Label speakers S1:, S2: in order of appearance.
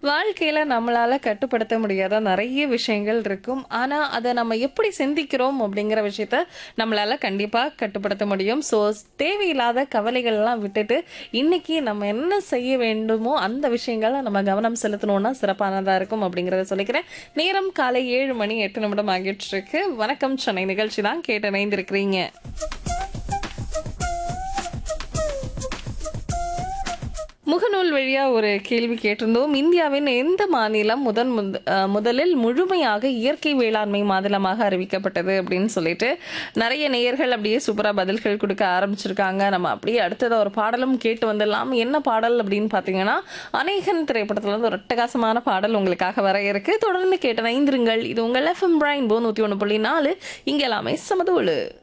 S1: வாழ்க்கையில நம்மளால கட்டுப்படுத்த முடியாத நிறைய விஷயங்கள் இருக்கும் ஆனா அதை நம்ம எப்படி சிந்திக்கிறோம் அப்படிங்கிற விஷயத்த நம்மளால கண்டிப்பா கட்டுப்படுத்த முடியும் ஸோ தேவையில்லாத கவலைகள் எல்லாம் விட்டுட்டு இன்னைக்கு நம்ம என்ன செய்ய வேண்டுமோ அந்த விஷயங்களை நம்ம கவனம் செலுத்தணும்னா சிறப்பானதா இருக்கும் அப்படிங்கறத சொல்லிக்கிறேன் நேரம் காலை ஏழு மணி எட்டு நிமிடம் ஆகிட்டு இருக்கு வணக்கம் சென்னை நிகழ்ச்சி தான் கேட்டு இணைந்திருக்கிறீங்க முகநூல் வழியா ஒரு கேள்வி கேட்டிருந்தோம் இந்தியாவின் எந்த மாநிலம் முதன் முத- அஹ் முதலில் முழுமையாக இயற்கை வேளாண்மை மாநிலமாக அறிவிக்கப்பட்டது அப்படின்னு சொல்லிட்டு நிறைய நேயர்கள் அப்படியே சூப்பரா பதில்கள் கொடுக்க ஆரம்பிச்சிருக்காங்க நம்ம அப்படியே அடுத்தது ஒரு பாடலும் கேட்டு வந்துடலாம் என்ன பாடல் அப்படின்னு பார்த்தீங்கன்னா அநேகன் திரைப்படத்துல இருந்து ஒரு அட்டகாசமான பாடல் உங்களுக்காக வர இருக்கு தொடர்ந்து கேட்டு இணைந்திருங்கள் இது உங்கள் எஃப்எம் பிரைன் போ நூத்தி ஒன்று புள்ளி நாலு இங்க எல்லாமே சமதோடு